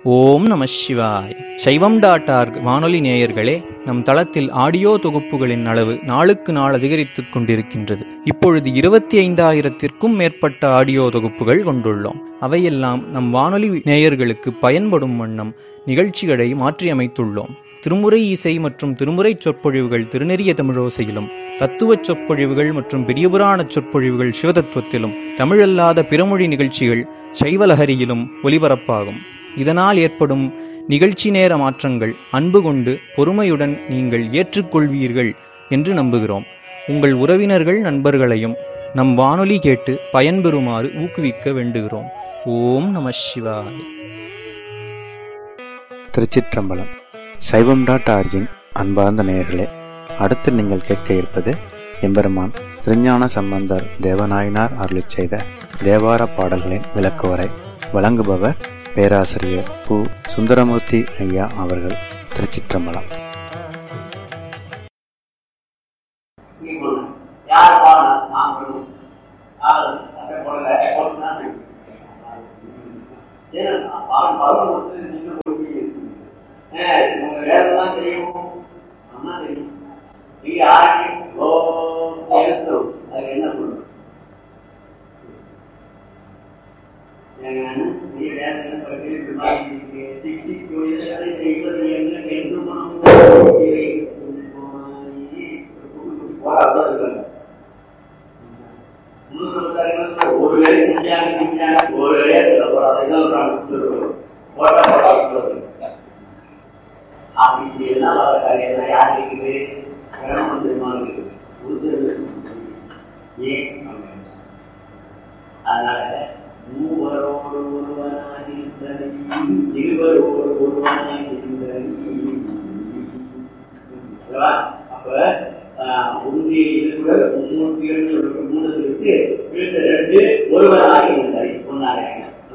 ஓம் நம சிவாய் சைவம் டாட் ஆர்க் வானொலி நேயர்களே நம் தளத்தில் ஆடியோ தொகுப்புகளின் அளவு நாளுக்கு நாள் அதிகரித்துக் கொண்டிருக்கின்றது இப்பொழுது இருபத்தி ஐந்தாயிரத்திற்கும் மேற்பட்ட ஆடியோ தொகுப்புகள் கொண்டுள்ளோம் அவையெல்லாம் நம் வானொலி நேயர்களுக்கு பயன்படும் வண்ணம் நிகழ்ச்சிகளை மாற்றியமைத்துள்ளோம் திருமுறை இசை மற்றும் திருமுறை சொற்பொழிவுகள் திருநெறிய தமிழோசையிலும் தத்துவச் சொற்பொழிவுகள் மற்றும் பெரியபுராண சொற்பொழிவுகள் சிவதத்துவத்திலும் தமிழல்லாத பிறமொழி நிகழ்ச்சிகள் சைவலஹரியிலும் ஒலிபரப்பாகும் இதனால் ஏற்படும் நிகழ்ச்சி நேர மாற்றங்கள் அன்பு கொண்டு பொறுமையுடன் நீங்கள் ஏற்றுக்கொள்வீர்கள் என்று நம்புகிறோம் உங்கள் உறவினர்கள் நண்பர்களையும் நம் வானொலி கேட்டு பயன்பெறுமாறு ஊக்குவிக்க வேண்டுகிறோம் ஓம் நம சிவாய திருச்சிற்றம்பலம் சைவம் டாட் ஆர்ஜின் அன்பார்ந்த நேயர்களே அடுத்து நீங்கள் கேட்க இருப்பது எம்பெருமான் திருஞான சம்பந்தர் தேவநாயனார் அருளிச் செய்த தேவார பாடல்களின் விளக்குவரை வழங்குபவர் பேராசிரியர் பு சுந்தரமூர்த்தி ஐயா அவர்கள் திருச்சிற்றம்பலம் யார் பாடணும் நான் சொல்லணும் யார் அதை போடல போட்டுனா ஏன்னா பாடம் பருவம் கொடுத்து நீங்க போய் உங்க வேலைதான் தெரியும் அண்ணா தெரியும் நீங்க யாருக்கு ஓ எடுத்து அதுக்கு என்ன சொல்லணும் நீ வேலை என்ன பண்ணி சிக்ஸ்டி டூ இயர்ஸ் இருபது என்ன எந்த மனம் ஒரு வேலை செஞ்சாங்க செஞ்சாங்க ஒரு வேலையை அப்படி எல்லாம் வர காரியம் யார் இருக்குது கிரமம் தெரியுமா இருக்குது ஏன் அதனால மூவரோடு ஒருவனாக இருந்தது இருவரோடு ஒருவனாக இருந்தது அப்ப உறுதியை இருக்கிற முன்னூற்றி எழுநூறு மூணுக்கு வீட்டு ரெண்டு ஒருவராக இருந்தார் சொன்னாங்க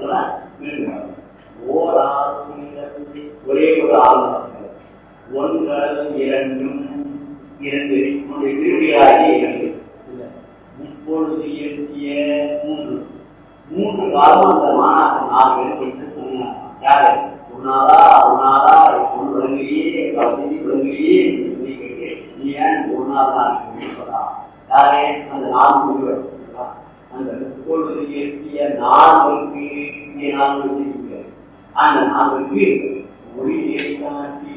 ஓர் ஆறு ஒரே ஒரு ஆளுநர் ஒன்றும் இரண்டும் இரண்டு திருவிழாகி இரண்டு முப்பொழுது இயற்றிய மூன்று மூன்று காலம் அந்த மாநாட்டம் நாலு பேர் சொன்னாங்க யாரு உன்னாதா உன்னாதா பொண்ணு விளங்குறியே கவலை விளங்குறியே சொல்லி கேட்டு நீ ஏன் உன்னாதா சொல்றா யாரே அந்த நாலு முடிவு அந்த முப்பொழுது இயற்றிய நான்கு இங்கே நான்கு வச்சிருக்க அந்த நான்கு ஒளி காட்டி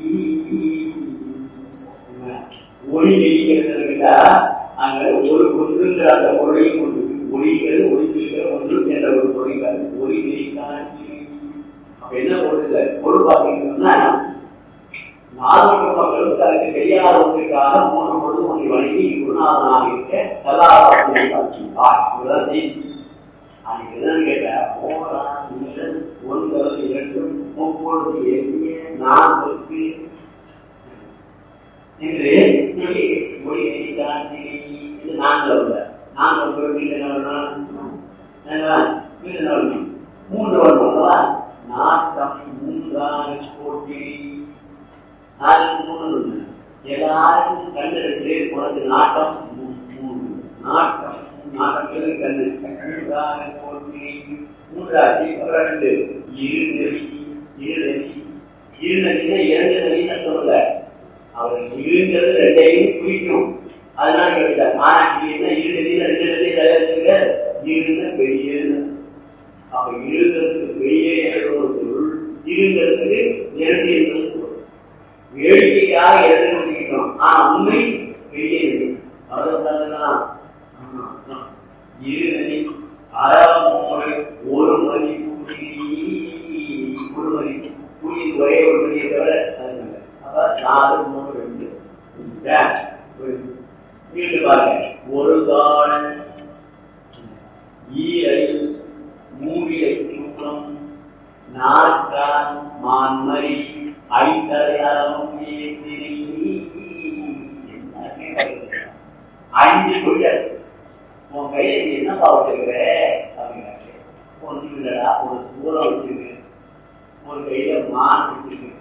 ஒளி நெறிக்கிறதுல அங்க ஒரு கொன்றுங்கிற அந்த பொருளையும் கொண்டு ஒளிகள் ஒளிக்கிற ஒன்று என்ற ஒரு பொருள் ஒளி நெறிக்காட்சி அப்ப என்ன பொருள் பொருள் பார்த்தீங்கன்னா நான்கு மக்களும் தனக்கு தெரியாத ஒன்றுக்காக மூன்று பொழுது ஒன்றை வழங்கி குருநாதனாக இருக்க கலாபாரத்தை காட்சி இதுதான் செய்தி அதுக்கு என்னன்னு கேட்ட ஓரான் நிழல் ஒன்பது இரண்டும் முப்பொழுது எண்ணிய நான்கு என்று சொல்லி மொழி காட்சி இது நான்கு வருட நான்கு வருடம் வீட்டு என்ன வரணும் மூன்று வருடம் அல்லவா நாட்டம் மூன்றாறு கோட்டி நாளைக்கு மூணு எல்லாருக்கும் கண்ணு ரெண்டு உனக்கு நாட்டம் மூணு நாட்டம் நாட்டத்தில் கண்ணு மூன்றாறு கோட்டி மூன்றாச்சு ரெண்டு இரு நெறி இரு நெறி இரு நெறினா இரண்டு நெறின்னு சொல்லல அவர் இருங்கிறது ரெண்டையும் குறிக்கும் அதனால கேட்டார் ஆனா என்ன இரு நெறியில ரெண்டு நெறி தயாரிச்சுங்க இருந்த பெரிய அப்ப இருங்கிறதுக்கு பெரிய ஒரு பொருள் இருங்கிறதுக்கு இரண்டு என்பது பொருள் வேடிக்கைக்காக இரண்டு முடிக்கணும் ஆனா உண்மை பெரிய நெறி அவ்வளவுதான் இரு நெறி அறமோடு ஒரு மணி கூலி ஒரு மணி கூலி ஒரே ஒரு மணியை தவிர அப்ப நாலு மூணு ரெண்டு வீட்டு பாருங்க ஒரு கால் ஈரை மூவிலை சூலம் நாற்கான் மான்மரி ஐந்தரையாளம் அஞ்சு கொள்ளாது உன் கையில நீ என்ன பாவத்துக்கிற அப்படின்னாரு ஒன்று இல்லடா ஒரு சூரம் வச்சிருக்கு ஒரு கையில மான் வச்சிருக்கு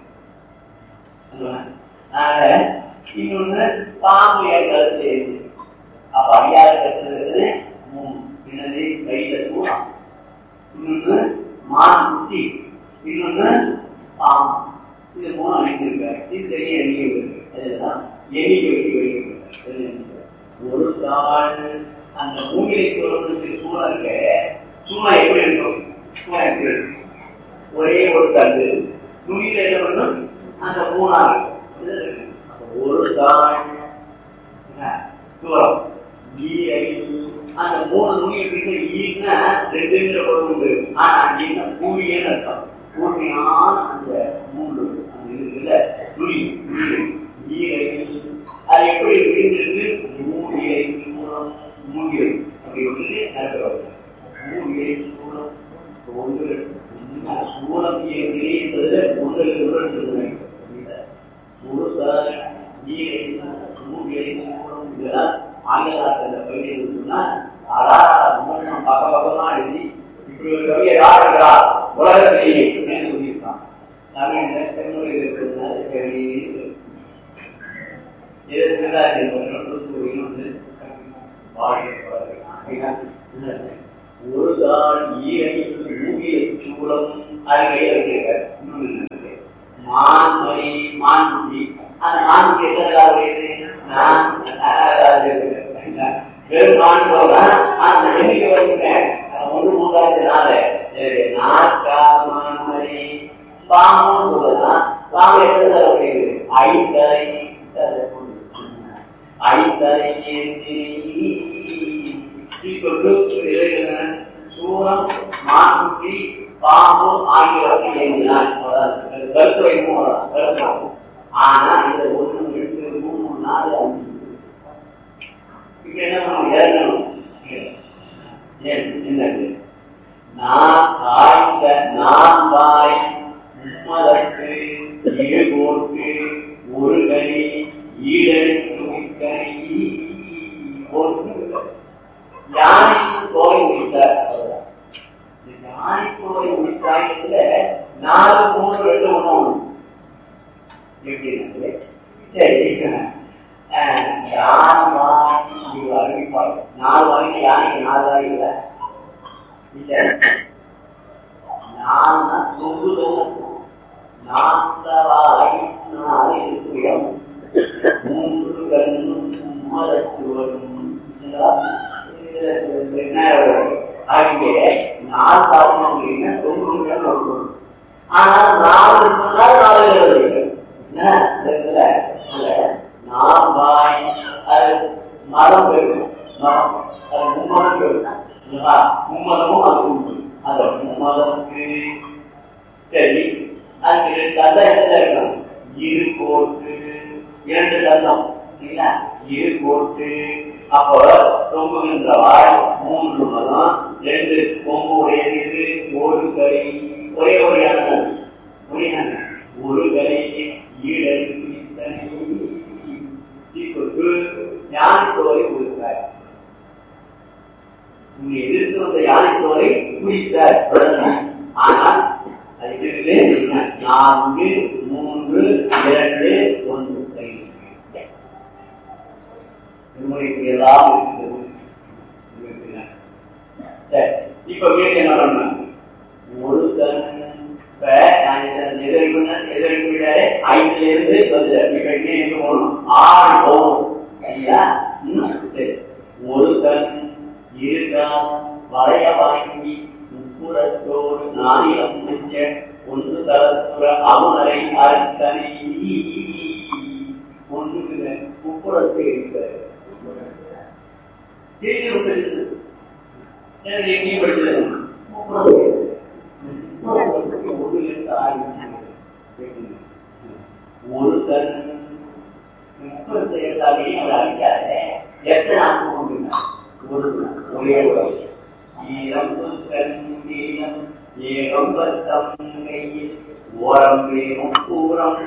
இன்னொன்னு பாம்பு ஏற்கிறது அப்ப ஐயாறு கட்டுறது மூணு என்னது கையில தூரம் இன்னொன்னு மான் குத்தி இன்னொன்னு பாம்பு இது மூணு அணிந்திருக்காரு இது பெரிய எண்ணிக்கை இருக்கு அதுதான் எண்ணிக்கை வெட்டி வெளியிட்டு ஒரு தாள் அந்த மூங்கிலை தோழனுக்கு சூழல் இருக்க சூழல் எப்படி இருக்கும் சூழல் எப்படி இருக்கும் ஒரே ஒரு தண்டு துணியில என்ன பண்ணும் அந்த மூணா இருக்கும் ஒரு தாள் தூரம் ஈரை அந்த மூணு நுனி எப்படி ஈன்னா ரெண்டுங்கிற பொருள் உண்டு ஆனா ஈன்னா கூலியன்னு அர்த்தம் கூர்மையான அந்த மூன்று அந்த இருக்குல்ல நுனி ஈரை அது எப்படி விரிந்திருக்கு மூலிகை மூலம் மூலிகை அப்படி ஒன்று நடக்கிறது மூலிகை சூழம் ஒன்று சூழம் என்பது ஒன்று முழுசாக ஈரை மூலிகை சூழம் இதெல்லாம் ஆங்கிலாத்தில் பயிர் சொன்னா அடா நம்ம பக்க பக்கமா எழுதி இப்படி ஒரு கவியை யார் இருக்கிறா உலகத்திலேயே சொல்லியிருக்கான் தமிழ் தென்மொழி இருக்கிறதுனால கவி ஒரு தான் ஈரை மூவியை சூழம் அருகே இருக்கிறார் மான்மொழி மான்குடி அந்த மான்குடி வெறும் மான் போலாம் அந்த எண்ணிக்கை வருகிறேன் ஒன்று மூன்றாவதுனால நாக்கா மான்மொழி பாம்பும் சொல்லலாம் பாம்பு எப்படி தரப்படுகிறது ஐந்தரை ஐந்தரை சூரம் மான்குட்டி பாம்பு ஆகியவற்றை எழுதினார் கருத்துரை கருத்து ஆனா இந்த ஒன்று ரெண்டு மூணு நாலு அஞ்சு இப்ப என்ன பண்ணணும் இறங்கணும் ஏன் என்னது நான் ஆய்ந்த நான் வாய் மும்மதற்கு ஈடுபோட்டு ஒரு கனி ஈடெடுத்து கனி ஒன்று யானைக்கு தோலை முடித்தார் யானை தோலை முடித்தாயத்துல நாலு மூணு ரெண்டு ஒண்ணு ஒண்ணு எப்படி சரி யானை வாங்கி அறிவிப்பார் நாலு வாங்கி யானைக்கு நாலு வாங்கி இல்லை இல்லை நான் தொங்குதல் நான்காய் நாளை இருக்கிறோம் மூன்று கண்ணும் மரத்து வரும் அங்கே நாலு பார்க்கணும் அப்படின்னா தொங்குகள் வரும் ஆனால் நாலு சொன்னால் நாலு இருக்கு நான் வாய் அது மரம் போயிருக்கும் மரம் அது மும்மரம் போயிருக்கும் மும்மரமும் அது உண்டு அந்த மும்மரத்துக்கு சரி அதுக்கு ரெண்டு தந்தம் என்ன இருக்கணும் இரு கோட்டு இரண்டு தந்தம் இல்லைங்களா இரு கோட்டு அப்போ தொங்குகின்ற வாய் மூன்று மதம் ரெண்டு கொம்பு உடையது ஒரு கை ஒரே ஒரு இடம் ஒரு கை ஈடல் ஞானத்தோரை கொடுத்தார் உன்னை எதிர்த்து வந்த யானைத்தோரை குடித்தார் ஆனால் அதுக்கு நான்கு மூன்று இரண்டு ஒன்று திருமுறைக்கு எல்லாம் இப்ப வீட்டு என்ன பண்ண ஒரு தன் எதிர்விடாரு ஐந்துல இருந்து வந்து எங்க போகணும் ஆறு போகணும் சரியா சரி ஒரு கண் இருக்கான் வளைய வாங்கி முப்புறத்தோடு நானிலம் மிஞ்ச ஒன்று தரத்துற அவுணரை அர்த்தனை ஒன்று முப்புறத்தை இருக்கிறார் எனக்கு எங்கேயும் படிச்சது ஒரு கண் முப்பத்தி எட்டாவது அவர் அழிக்காத எத்தனை ஆண்டு கொண்டிருந்தார் ஒரு ஒரே ஒரு ஈரம் கண்ணீரம் ஏகம் பத்தம் கையில் ஓரம் வேணும் பூரம்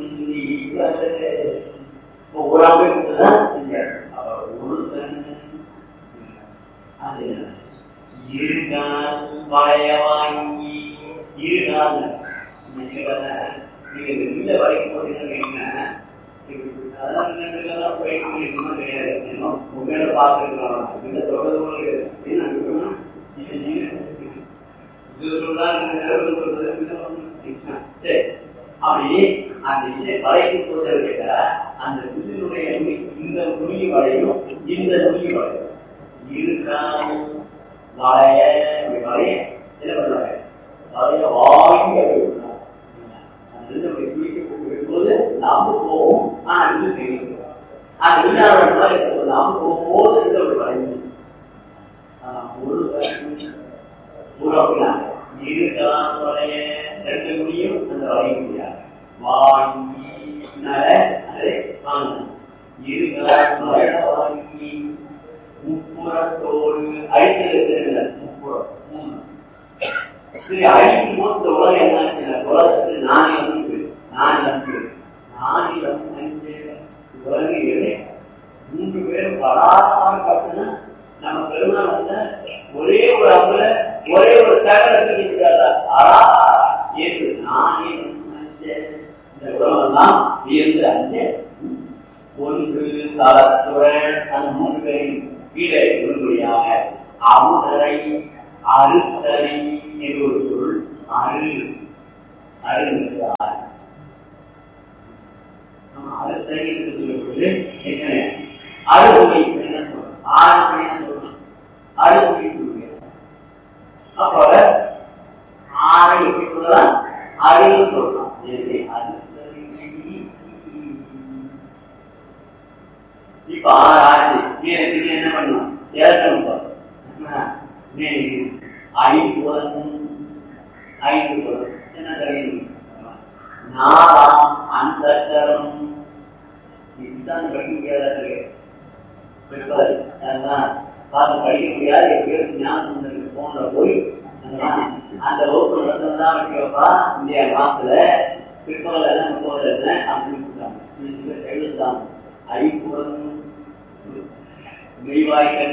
ஓரம் அவர் ஒரு கண் அது இருகால் வளைய வாங்கி இருகால் நீங்க வெளியில வரைக்கும் போட்டீங்கன்னா அதெல்லாம் கிடையாது உண்மையில பார்த்துருக்கலாம் இந்த தொடர்பு என்ன இது சொல்றாங்க சொல்றது சரி அப்படி அந்த இதை வளைக்கும் போது கேட்ட அந்த வில்லினுடைய நுனி இந்த நுனி வளையும் இந்த நுனி வளையும் இருக்காம வளைய இப்படி வளைய என்ன பண்ணுவாங்க வளைய வாங்கி அந்த இது அப்படி குளிக்க போது நாம போவோம் ஆனா இது தெரியும் அந்த வில்லாத நாம போகும்போது இது அப்படி வளையும் ஆனா ஒரு உறவுலாம் இருக்கலாம் வளைய ரெண்டு முடியும் அந்த வளைய முடியாது வாங்கி அதை வாங்கணும் இருக்கலாம் வளைய வாங்கி முப்புறத்தோடு அழித்தல் முப்புறம் மூணு சரி அழிக்கும் போது இந்த உலகம் என்ன உலகத்துக்கு நானே வந்து நான் வந்து நானிலம் உலகிலே மூன்று பேரும் பராசமாக காட்டுனா நம்ம பெருமாள் வந்து ஒரே ஒரு அம்புல ஒரே ஒரு சகலத்துக்கு இருக்கிறாரா ஆரா என்று நானே இந்த உலகம்லாம் வியந்து அஞ்ச ஒன்று தலத்துடன் அந்த மூன்று பேரின் கீழே ஒன்றுயாக அமுதரை அறுத்தலை என்று ஒரு சொல் அரு அருங்கிறது ஆறு அறுத்தலை என்று சொல்லப்படுது என்ன அறுமொழி என்ன சொல்றோம் ஆறு மணி சொல்றோம் அறுமொழி சொல்லுங்க அப்ப ஆறு எப்படி சொல்லலாம் அருன்னு சொல்லலாம் எனவே அறுத்தலை இப்ப ஆறு ஆச்சு நேரத்துக்கு என்ன பண்ணணும் இறக்கணும் ஐம்புலம் ஐந்து புலம் என்ன தெரியும் நாலாம் அந்த தரம் இதுதான் படிக்க முடியாத பார்த்து படிக்க முடியாது எப்படியோ ஞாபகம் போன்ற போய் அந்த வகுப்பு நடந்ததுதான் வைக்கப்பா இந்தியா மாசத்துல பிற்பகல் என்ன முப்பது என்ன அப்படின்னு கொடுத்தாங்க எழுதுதான் ஐம்புலம் மெய்வாய்க்கல்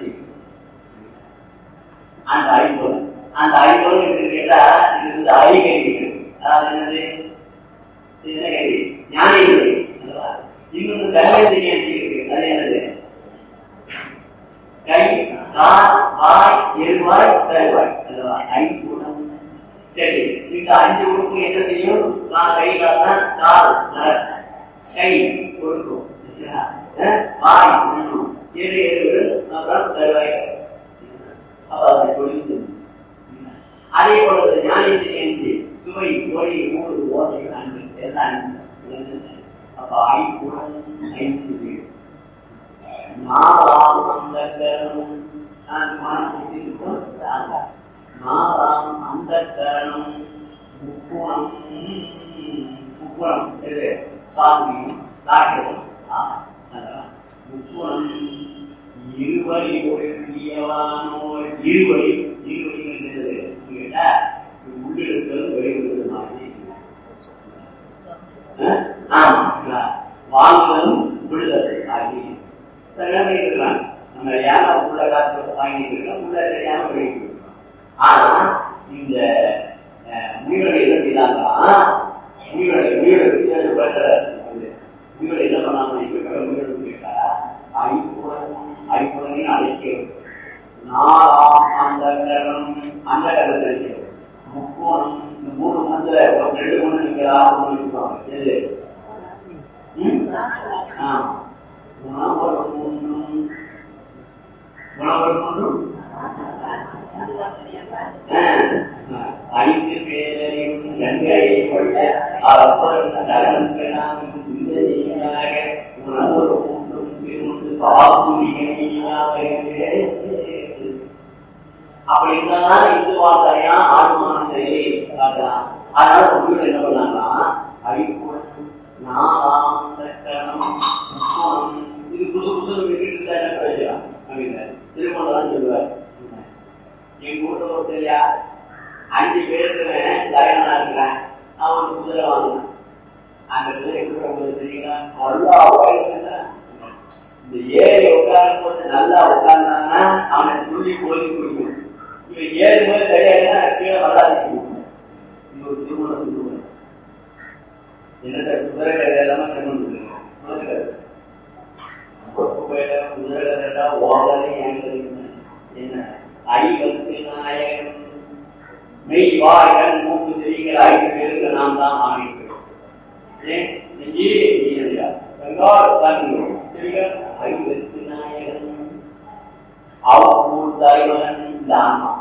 அந்த ஐம்பொருள் அந்த ஐம்பொருள் என்று கேட்டா இது வந்து ஐகறி அதாவது என்னது இது என்ன கேள்வி ஞான கேள்வி இன்னொன்று கர்மத்தை இருக்கு அது என்னது கை கால் வாய் எருவாய் தருவாய் அல்லவா ஐம்புலம் சரி இந்த அஞ்சு உறுப்பு என்ன செய்யும் நான் கை கால் கால் கை கொடுக்கும் வாய் உண்ணும் ஏழு ஏழு அப்புறம் தருவாய் அதே போல ஞானத்தை சுவை ஒளி மூடு ஓசை அன்பு எல்லாம் அப்ப ஐம்புறம் ஐந்து பேர் நாலாம் அந்த கரணம் நான் மனம் நாலாம் அந்த கரணம் முப்புறம் முப்புறம் எது சாமியும் காட்டும் முப்புறம் இருவழி ஒழுங்கியவானோர் இருவழி இருவழி என்றது கேட்டா உள்ளிருத்தலும் வெளியிடுவது மாதிரி வாங்குவதும் விடுதல் ஆகிய சரியாக இருக்கலாம் நம்ம யானை உள்ள காசு வாங்கிட்டு இருக்கோம் உள்ள தெரியாம வெளியிட்டு ஆனா இந்த உயிரோட என்ன செய்தாங்களா உயிரோட உயிரோட பெற்ற உயிரோட என்ன பண்ணாம உயிரோட கேட்டா ஐப்புறம் ஐப்புறமே அழைக்கிறது நாலாம் அந்த கரணம் அந்த கரணத்தை முக்கோணம் இந்த மூணு மந்திர ரெண்டு மூணு நீங்க ஆறு மூணு இருப்பாங்க எது குணவரம் ஒன்றும் குணவரம் ஒன்றும் ஐந்து பேரையும் கங்கையை கொள்ள அப்பறம் நகரம் பெறாமல் இந்த உணவரம் ஒன்றும் அப்படி இருந்தாலும் இந்து வார்த்தையா ஆத்மான செயலை காட்டலாம் அதனால உங்களோட என்ன பண்ணாங்கன்னா ஐக்குணம் நாலாம் சக்கரம் முக்கோணம் இது புதுசு புதுசு வீட்டு என்ன பிரயோஜனம் அப்படின்னு திருமணம் சொல்லுவார் எங்க ஊர்ல ஒருத்தரியா அஞ்சு பேருக்கு லயனா இருக்கிறேன் அவன் குதிரை வாங்கினான் அந்த குதிரை எப்படி தெரியுங்களா நல்லா வயசு இந்த ஏழை உட்காரும் போது நல்லா உட்கார்ந்தாங்கன்னா அவனை துள்ளி போலி குடிக்கும் இவன் ஏழு போது சரியாயிருந்தா கீழே வராது இது ஒரு திருமணம் திருமணம் என்னத்த குதிரை கதை எல்லாமே திருமணம் குதிரை கதை ஓடலே என்ன ஐ வந்து நாயகன் மெய் வாயன் மூக்கு செடிகள் ஐந்து பேருக்கு நாம் தான் ஆணையிட்டு நெஞ்சி நீயா கங்கார் தாங்க சரியா ஐவத்து நாயகன் அவூர் தலைவன் இந்த ஆன்மா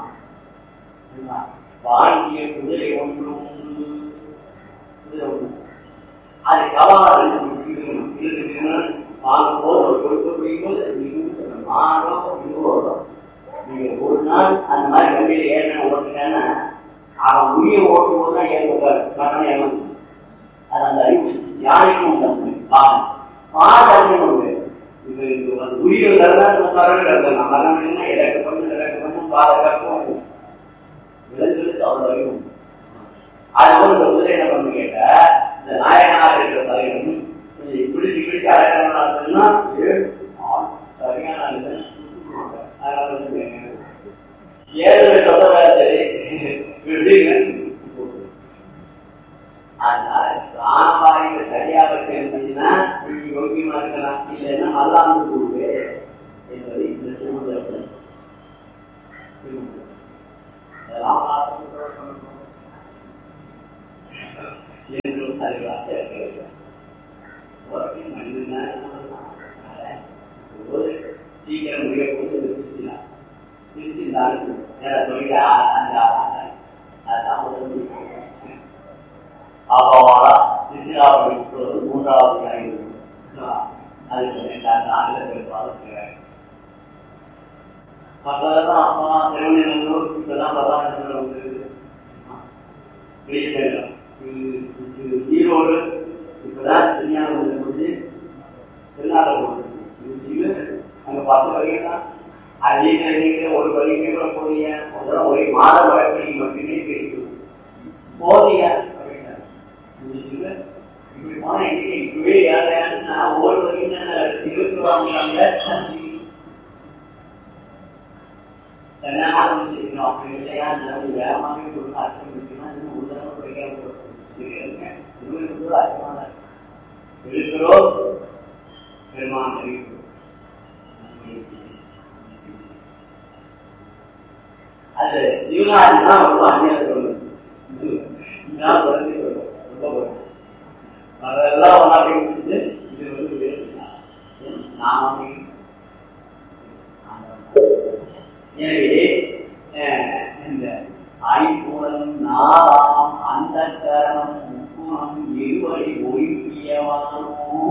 வாங்கிய குதிரை ஒன்றும் உண்டு. குதிரை ஒன்று அது கவாறு வாங்க போது ஒரு கொடுக்க போது நீங்க மாறோ இதுவோ நீங்க ஒரு நாள் அந்த மாதிரி வண்டியில ஏறின ஓட்டுட்டேன்னா அவன் உரிய ஓட்டும் போது தான் ஏற்பட்டார் மரணம் ஏமாந்து அது அந்த அறிவு யாருக்கும் உண்டு பாவம் பாடம் உண்டு இது இது வந்து உயிர் தான் நம்ம சரணம் மரணம் என்ன இலக்கு பண்ணு இலக்கு பண்ணு பாதுகாப்பும் விலங்குகளுக்கு அவ்வளவு அறிவு உண்டு. அது போல இந்த குதிரை என்ன பண்ணு கேட்டா இந்த நாயகனாக இருக்கிற தலைவன் கொஞ்சம் பிடிச்சு பிடிச்சு அடக்கணும்னா சரியான ஆளு. அதனால வந்து ஏழு சொல்றதா சரி விடுங்க. அதனால பிராணவாயுவை சரியாக தெரிஞ்சுன்னா நீங்க யோகியமா இருக்கலாம் இல்லைன்னா மல்லாந்து கூடுவே என்பதை இந்த திருமணத்தில் அதெல்லாம் பார்த்து என்றும் அறிவாக இருக்கிறது ஒரு மனிதன் ஒரு சீக்கிரம் முடிய போது திருச்சினார் திருச்சினாலும் தொழில் அந்த அதுதான் முதல் அவ்வாறா திருச்சிராப்பள்ளி இப்பொழுது மூன்றாவது அறிவு அதுக்கு ரெண்டாண்டு ஆங்கிலத்தில் பாதிக்கிறார் மற்றதெல்லாம் அப்பா திருவண்ணூர் இப்பதான் பதார்த்தங்கள் வந்து வெளியிடலாம் ஈரோடு இப்பதான் திருஞானம் முடிஞ்சு திருநாடு அங்க பத்து வரைக்கும் தான் அதே நேரத்தில் ஒரு வரைக்கும் கூட போதிய முதல்ல ஒரே மாத வழக்கை மட்டுமே கிடைக்கும் போதிய இப்படி போனா எங்க இப்பவே யாரையான்னு நான் ஒவ்வொரு வரைக்கும் இருபத்தி ரூபாங்க ஆரம்பிச்சிருக்கணும் அப்படி இல்லையா நம்ம வேகமாகவே கொடுக்க அர்த்தம் இருக்குன்னா இன்னும் ஒரு தடவை படிக்காம இருபது அர்த்தமாக இருக்கிறோம் பெருமான் அறிவிக்கிறோம் அது யுவனாடி தான் ரொம்ப அந்நியம் சொல்லணும் நான் குழந்தை சொல்றேன் ரொம்ப குழந்தை அதெல்லாம் ஒன்றாட்டி முடிச்சுட்டு இது வந்து வேறு நாம எனவே இந்த ஐம்பூலம் நாலாம் அந்த கரணம் முக்குணம் இருவழி ஒழுங்கியவானோ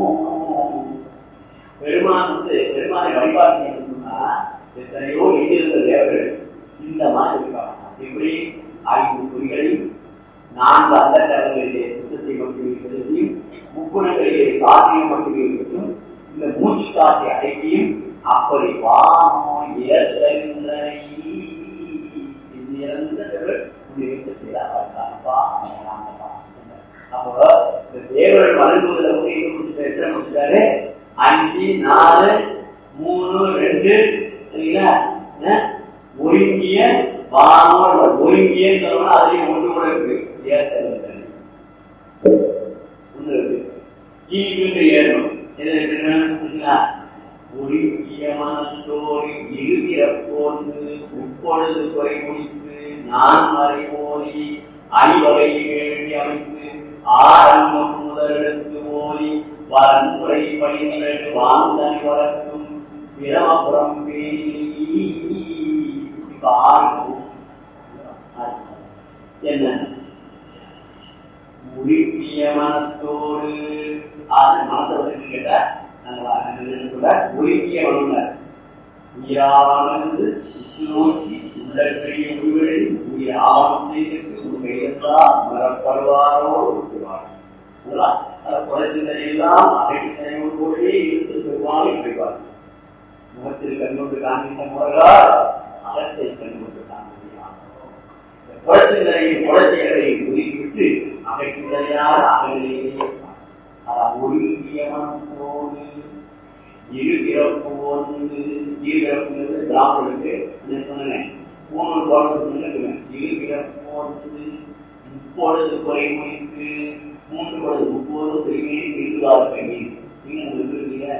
பெருமான் வந்து பெருமானை வழிபாடு செய்யணும்னா எத்தனையோ எதிர்ந்த தேவர்கள் இந்த மாதிரி இருக்காங்க எப்படி ஐந்து குறிகளையும் நான்கு அந்த கரணங்களிலே சுத்தத்தை மட்டும் இருப்பதையும் முக்குணங்களிலே சாத்தியம் மட்டும் இருக்கட்டும் இந்த மூச்சு காற்றை அடக்கியும் அப்படி வானோ ஏற்றவில்லை இறந்தவர்கள் அப்போ இந்த தேவர்கள் வழங்குவதில் வந்து எத்தனை முடிச்சாரு அஞ்சு நாலு மூணு ரெண்டு சரிங்களா ஒருங்கிய வானோ ஒருங்கிய சொல்லணும் அதுலயும் ஒன்று கூட இருக்கு ஏற்றவில்லை ஒன்று இருக்கு ஈவிட்டு ஏறணும் எது இருக்குன்னா ஒழுங்கிய மனத்தோடு இருகிறப்போன்று உட்பொழுது குறை முடித்து நான் மறை ஓடி அணிவகை வேண்டி அமைத்து ஆரம்பம் முதலெடுத்து ஓடி வரன்முறை பணிந்து வாந்தனை வளர்க்கும் பிரமபுரம் என்ன உருப்பிய மனத்தோடு அது மனத்தை வந்து கேட்டா உருப்பிய மனம் உயிரானது நோக்கி உள்ளற்கரிய உருவெளி உயிர் ஆவணம் செய்திருக்கு உன் கையெல்லாம் மரப்படுவாரோ இருக்கிறார் குறைந்ததையெல்லாம் அனைத்து போலே இருந்து பெருமானை கிடைப்பார் முகத்தில் கண்கொண்டு காண்கின்ற முறையால் அகத்தை கண்கொண்டு காண்கிறார் குறைந்ததையும் குறைச்சிகளை ஒதுக்கிவிட்டு அகைக்குள்ளையார் அகலிலேயே ஒழுங்கிய மனத்தோடு இரு பிறப்பு ஒன்று இரு பிறப்புங்கிறது பிராமணனுக்கு நான் சொன்னேன் மூணு பாடம் சொன்னேன் இரு பிறப்பு ஒன்று முப்பொழுது குறை முடித்து மூன்று பொழுது முப்பது பெருமையை திருவார் கண்ணி நீங்க உங்களுக்கு இருக்கீங்க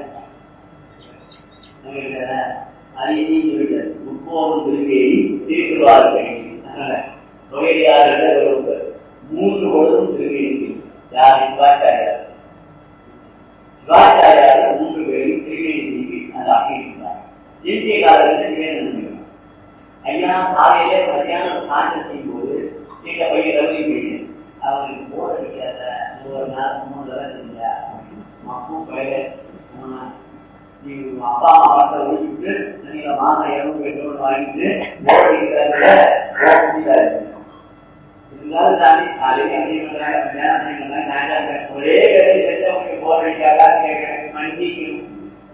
அது நீங்க விட முப்போது பெருமையை திருவார் கண்ணி தொகையாளர்கள் மூன்று பொழுதும் திருவேணி யார் சிவாச்சாரியார் சிவாச்சாரியார் மூன்று பேரும் திருவேணி அந்த ஆக்கியிருந்தார் இந்திய காலத்தில் நிவேதனம் ஐயா காலையில மத்தியானம் சாந்தம் செய்யும் போது எங்க பையன் ரவி போயிட்டு அவருக்கு போர் அடிக்காத ஒரு நாள் மூணு தடவை செஞ்சா மக்களும் பயிர நீ உங்க அப்பா அம்மா பணத்தை ஒழிச்சுட்டு நீங்க மாதம் இரநூறு எண்ணூறு வாங்கிட்டு போர் அடிக்கிறதுல போக முடியாது இருந்தாலும் தாண்டி காலையில அணிய பண்றாங்க மத்தியானம் அணிய பண்றாங்க சாயங்காலம் ஒரே வேலை செஞ்சவங்க போர் அடிக்காதா கேட்கிறேன் மன்னிக்கணும்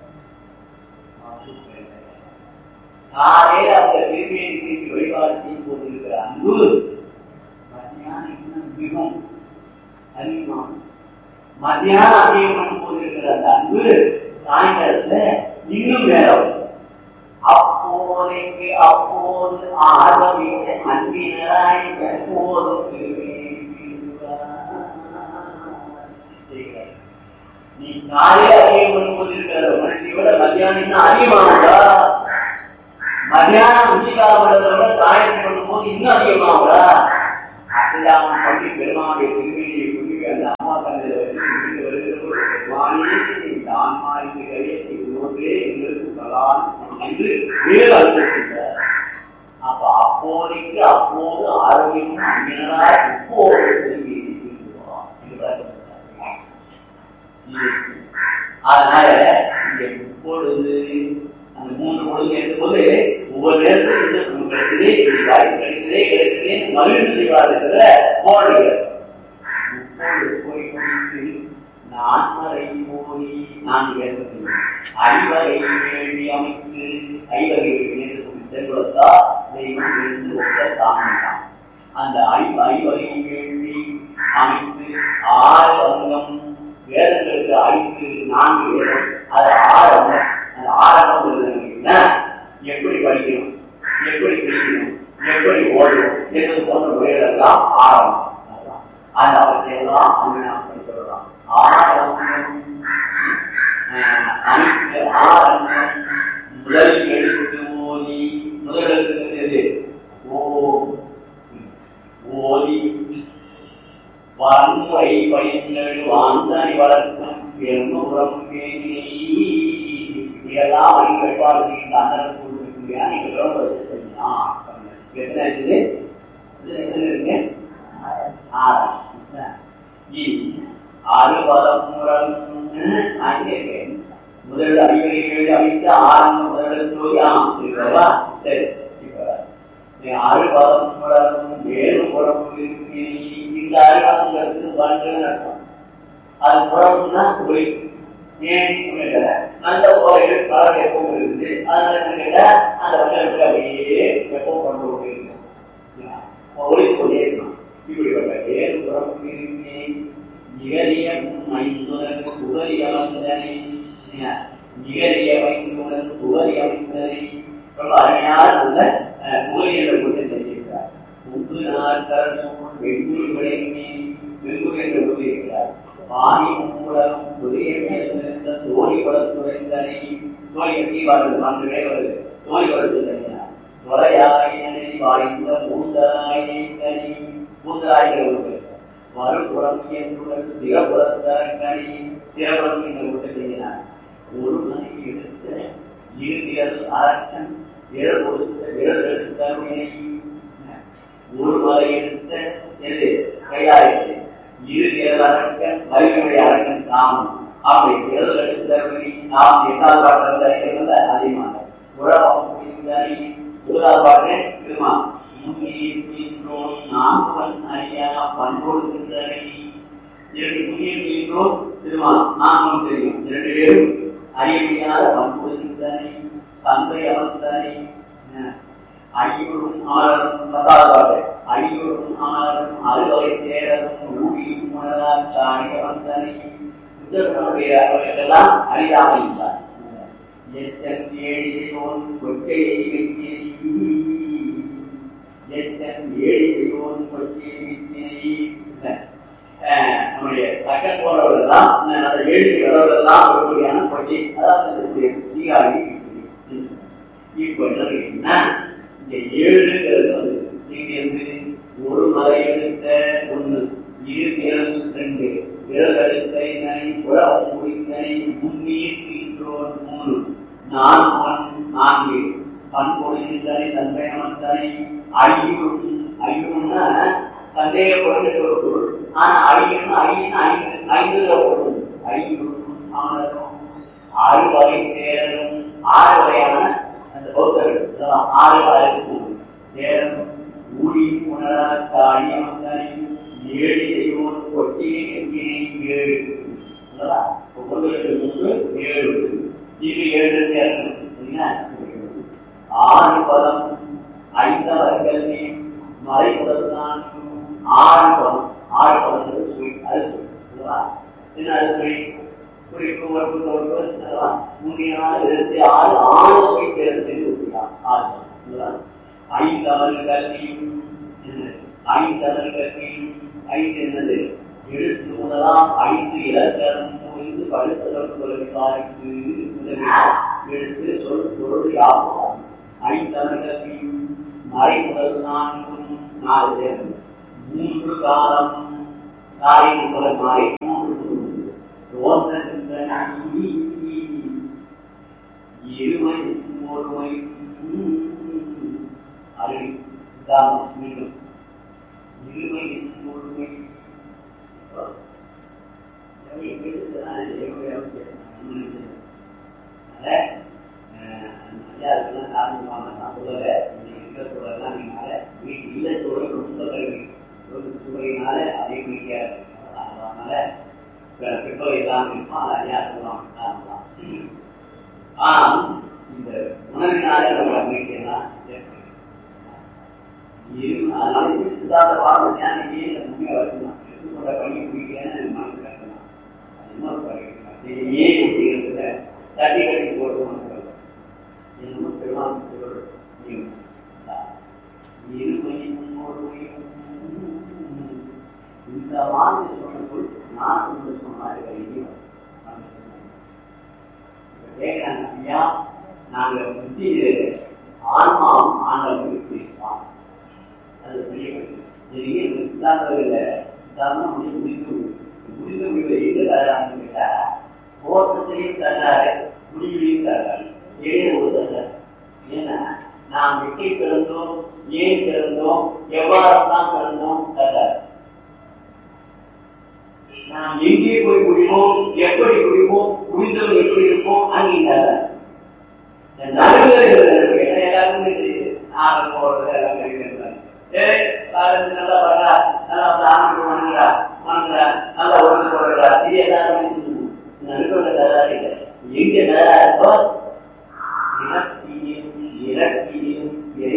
காலையில அவங்க திரும்பியை திரும்பி வழிபாடு செய்யும் போது இருக்கிற அன்பு மத்தியானம் இன்னும் மிகவும் அதிகமாகும் மத்தியானம் அதிகம் பண்ணும் போது இருக்கிற அந்த அன்பு சாயங்காலத்துல இன்னும் வேற அப்போதைக்கு அப்போது ஆர்வமிக்க அன்பினராய் எப்போதும் நீ காலையில அதிகம் பண்ணும் போது இருக்கிற மனுஷனை விட மத்தியானம் இன்னும் அதிகமாகுதா மதியானம் உச்சிகாலத்தை விட காயத்தை பண்ணும்போது இன்னும் அதிகமாகுதா அசையாமல் பள்ளி பெருமாளுடைய திருமணியை சொல்லி அந்த அம்மா தந்தை வச்சு வருகிற வாணி தான் மாறி கையத்தை உணர்வே எங்களுக்கு சொல்லலாம் என்று வேறு அழுத்திருக்கிறார் அப்ப அப்போதைக்கு அப்போது ஆரோக்கியமும் அஞ்ஞனாய் இப்போது திரும்பி இருக்கிறோம் என்று விளக்கப்படுத்தார். அதனால இங்க இப்பொழுது அந்த மூன்று பொழுது எடுக்கும்போது ஒவ்வொரு நேரத்தில் இந்த நமக்கு கிடைக்குதே இப்படி வாய்ப்பு கிடைக்குதே கிடைக்குதே மகிழ்ச்சி செய்வார்கள் போடுகிறது இப்பொழுது போய் கொண்டு நான் வரை போய் நான் கேட்கிறேன் ஐவகை வேண்டி அமைத்து ஐவகை வேண்டி தென்படுத்தா தெய்வம் இருந்து ஒன்ற தாமிட்டான் அந்த ஐ ஐவகை வேண்டி அமைத்து ஆறு அங்கம் வேதங்களுக்கு ஐந்து நான்கு வேதம் அது ஆறு அங்கம் அந்த ஆரம்பம் எழுதுனா எப்படி படிக்கணும் எப்படி பிடிக்கணும் எப்படி ஓடணும் என்பது போன்ற முறைகளெல்லாம் ஆரம்பம் அதுதான். அந்த அவற்றையெல்லாம் அங்கு நாம் படிக்கிறோம் ஆரம்பம் ஆஹ், அனைத்து ஆரம்பம் முதல் எழுத்து ஓதி முதல் எழுத்து எது ஓ ஓதி வன்முறை பயின்றடு வாந்தனை வளர்க்கும் பெருமுறம் இதெல்லாம் வழி வழிபாடு செய்கின்ற அண்ணன் கொடுத்துருக்கியா நீங்க எவ்வளவு எத்தனை இருக்குது இது எத்தனை இருக்கு ஆறு அறுபதம் முறம் அங்கே முதல் அறிவுரை கேள்வி அமைத்து ஆரம்பம் முதல் தோழி ஆம் இருக்கிறதா சரி இப்ப அறுபதம் முறம் வேறு புறம்பு இருக்கு இந்த அறிவாங்கிறது வாழ்க்கைன்னு அர்த்தம் அது புறம்னா ஒளி ஏன் புரியல நல்ல கோயில் பல எப்பவும் இருக்குது அதனால என்ன கேட்டா அந்த வசனத்துக்கு அப்படியே எப்பவும் கொண்டு போயிருக்கு ஒளி கொண்டே இருக்கணும் இப்படிப்பட்ட வேறு புறம் இருக்கு நிகழிய மைந்துடன் உதவி அமைந்தனை நிகழிய மைந்துடன் உதவி அமைந்தனை ரொம்ப அருமையான நல்ல உதவிகளை கொண்டு தெரிவிக்கிறார் முன்பு நாட்கள் வெண்குறி விளைவி வெண்குறி என்று கூறியிருக்கிறார் வாணி மூலம் உதய மேலிருந்த தோழி படத்துறைந்தனை தோழி கட்டி வாழ்ந்து வாழ்ந்துடே வருது தோழி படத்து தெரிந்தார் தொலையாயினை வாய்ந்த மூந்தாயினை தனி மூந்தாயிரம் மறுபுறம் என்றுடன் சிறப்புறத்தனி சிறப்புறம் என்று விட்டு செய்கிறார் ஒரு மணி எடுத்த இறுதியல் அரசன் விரல் கொடுத்த விரல் எடுத்த தருவினை ஒரு மலை எடுத்த எது கையாயிற்று இறுதியல் அரக்கன் வலிமையுடைய அரக்கன் தாமும் அப்படி விரல் எடுத்த தருவினை நாம் எட்டாவது பாட்டில் அதிகமாக உறவம் புரிந்தாரி முதலாவது பாட்டு திருமா முன்னின்றோம் நான்கு அறியா பண்பொழுகின்றனை இரண்டு முன்னின்றோம் திருமா நான்கும் தெரியும் இரண்டு பேரும் அறிய முடியாத பண்பொழுகின்றனை தந்தை அவர்த்தனை ஐயோரும் ஆளரும் பத்தாவது ஐயோரும் ஆளரும் அறுவகை தேரரும் ஊழியும் உணரால் தானி அவர்த்தனை புத்தகனுடைய அவர்களெல்லாம் அறியாமல் இருந்தார் எத்தன் ஏழியோன் கொட்டையை வைத்தேன் எத்தன் ஏழியோன் கொட்டையை வைத்தேன் நம்முடைய சக்கன் போன்றவர்கள் தான் அந்த ஏழு வரவர்கள்லாம் ஒருவரையான கொட்டி அதாவது தீகாரி இப்போ என்ன இந்த ஏழுங்கிறது வந்து இங்க இருந்து ஒரு மலை எடுத்த ஒண்ணு விரல்களித்தனை புறவும் முடித்தனை முன்னீர் தீன்றோன் மூணு நான் மண் நான்கு பண்பொழிந்தனை தந்தையமத்தனை ஐயும் ஐயும்னா சந்தேகப்படுகிற ஒரு பொருள் ஆனா ஐயும் ஐயும் ஐந்து ஐந்துல பொருள் ஐயும் ஆனதும் ஆறு வகை தேரலும் ஆறு வகையான அந்த பௌத்தர்கள் இதெல்லாம் ஆறு வகை தேரம் ஊழி உணரா தாழியமத்தனை ஏழு செய்வோன் கொட்டியை எண்ணினை ஏழு அல்லவா? ஒவ்வொருவருக்கு முன்பு ஏழு இது ஏழு தேரணும் சரிங்களா? ஆறு பதம் ஐந்தாவது கல்வி மறைப்பதுதான் ஆறு பதம் ஆறு பதம் சொல்லி அது சொல்லி அல்லவா? என்ன அது சொல்லி குறிப்பு ஒன்று ஒன்று அல்லவா? மூணினால் இருபத்தி ஆறு ஆறு சொல்லி பேருந்து ஆறு அல்லவா? ஐந்தாவது கல்வியும் என்ன? ஐந்தமிழ் கல்வியும் ஐந்து என்னது எழுத்து முதலாம் ஐந்து இலக்கணம் புரிந்து படுத்தல் தொழிற்சாலைக்கு எழுத்து சொல் பொருள் யாவும் ஐந்தமிழ் கல்வியும் மறை முதல் நான்கும் நாலு பேர் மூன்று காலம் நாளை முதல் மாறி மூன்று இருமை ஒருமை அறிவி மீண்டும் இருமை ஒருமை ஆனால் இந்த உணவினாலே நம்ம அமைக்கலாம் அதனால சித்தாந்த பாடம் ஞானிக்கு முன்னே வரலாம் எடுத்துக்கொண்ட பணி பிடிக்கலன்னு மனசு கட்டலாம் இன்னொரு பணி ஏன் அப்படிங்கிறதுல தட்டி கட்டி போட்டு என்னமோ பெருமாள் இருமையும் ஒருமையும் இந்த மாதிரி சொன்னதுள் நான் வந்து சொன்னாரு கேட்கிறாங்க ஐயா நாங்க புத்தி ஆன்மாவும் ஆண்டவனுக்கு பேசலாம் அது தெரியப்படுது சரிங்க இந்த சித்தாந்தத்தில் சித்தாந்தம் முடிவு முடிந்து முடிந்த முடிவு எங்க தரான்னு கேட்டா ஓட்டத்தையும் தர்றாரு முடிவையும் தர்றாரு ஏழு ஒரு தர்றாரு ஏன்னா நாம் எப்படி பிறந்தோம் ஏன் பிறந்தோம் எவ்வாறுதான் பிறந்தோம் தர்றாரு நாம் எங்கே போய் முடிவோம் எப்படி முடிவோம் முடிந்தவங்க எப்படி இருப்போம் அங்கே தர்றாரு நடுவில் எல்லாருமே நான் போறது எல்லாம் கிடைக்கிறாங்க ஏய் காலேஜ் நல்லா பண்ணா நல்லா தாமரை பண்ணுங்கடா பண்ணுங்கடா நல்லா ஒழுங்கு போடுறா இது எல்லாருமே நடுவில் தராது இல்லை எங்க தரா இருக்கோ இலக்கியம் இலக்கியம்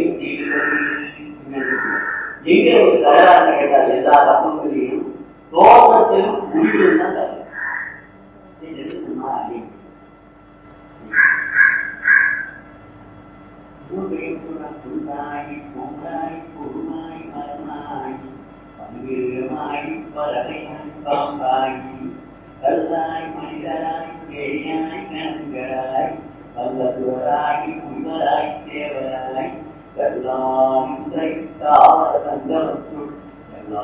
எங்க ஒரு தகராறு கேட்டால் எல்லா தப்புகளையும் தோற்றத்திலும் முடிவிலும் தான் தரும் புல்லாய் பொங்காய் பொருமாய் மரமாய் பங்கீரமாய் பறவையாய் பாம்பாய் கல்லாய் மனிதராய் பேயாய் நன்கராய் வல்லதுவராய் புகழாய் தேவராய் கல்லாய் உதைத்தாவ சந்தவத்துள் எல்லா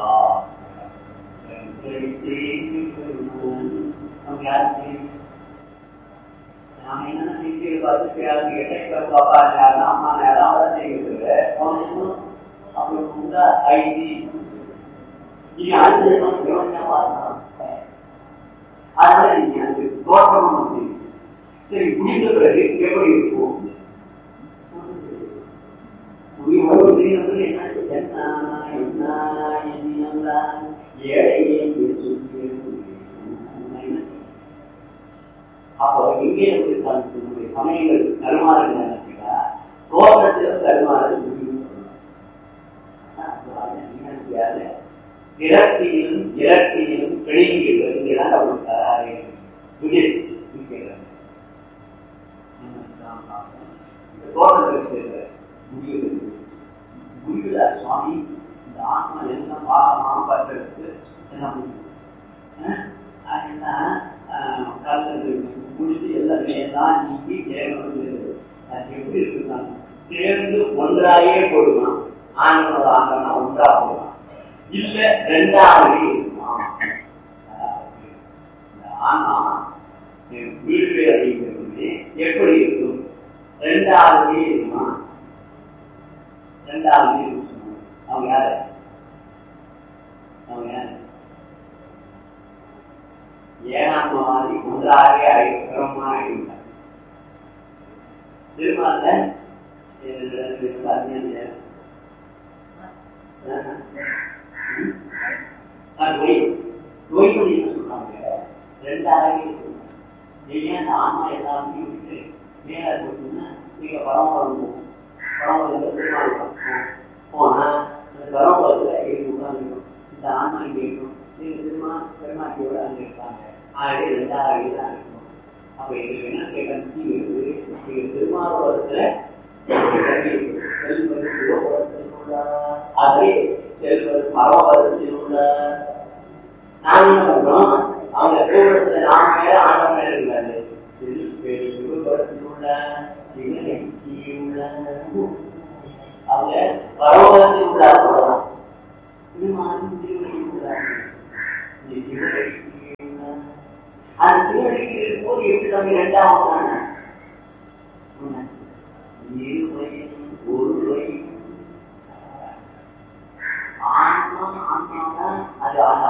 நாம என்ன நிச்சயம் பார்த்து பேராது கேட்ட பாப்பா நேரம் அம்மா நேரம் அவரை செய்கிறது அவங்களுக்கு உண்டா ஐடி இனி அடுத்த யோசனை அதனால நீங்க அந்த தோற்றம் வந்து சரி முடிந்த பிறகு எப்படி இருக்கும் அப்போ எங்கே நம்முடைய சமயங்கள் தருமாறு நினைச்சா தோற்றத்தில் தருமாறு இறக்கியிலும் இறக்கியிலும் பிழைங்கிறது இங்கேதான் அவங்களுக்கு தராது இந்த தோட்டத்தில் இருக்கிற முடிவு முடிவுல சுவாமி இந்த ஆத்மா என்ன பாகமா பண்றதுக்கு என்ன முடியும் முடிச்சு எல்லாமே எல்லாம் நீக்கி தேவனுக்கு அது எப்படி இருக்குதான் சேர்ந்து ஒன்றாயே போடுமா ஆண்களோட ஆண்களா ஒன்றா போடுமா இல்ல ரெண்டாவது இருக்குமா ஆன்மாவாதி ஒன்றாக ஐக்கியமாய் திருமால நோய் நோய் என்ன சொல்றாங்க ரெண்டாக நீங்க அந்த ஆன்மா எல்லாத்தையும் விட்டுட்டு மேல போட்டுன்னா நீங்க பரம்பரம் பரம்பரம் திருமாவளம் போனா அந்த பரம்பரத்துல இருந்து உட்காந்துக்கணும் இந்த ஆன்மா இங்க இருக்கணும் நீங்க திருமா பெருமாட்டியோட அங்க இருப்பாங்க ஆகவே ரெண்டாவது தான் இருக்கணும் அப்ப எங்களுக்கு என்ன கேட்ட முக்கியம் இருக்குது நீங்க திருமாவளத்துல செல்வது சிவபுரத்தில் உள்ளார் அதே செல்வது பரமபதத்தில் உள்ளார் நான் என்ன பண்றோம் அவங்க சிவபுரத்துல நாம மேல ஆண்டவன் மேல இருக்காரு சிவபுரத்தில் உள்ள சிவனெக்கி உள்ள அவங்க பரமபதத்தில் உள்ளார் சொல்லலாம் திருமாலும் திருவடியில் உள்ளார் சிவனெக்கி உள்ள அந்த சிவனடிக்கு இருக்கும்போது எப்படி தம்பி ரெண்டாவது இருமையில்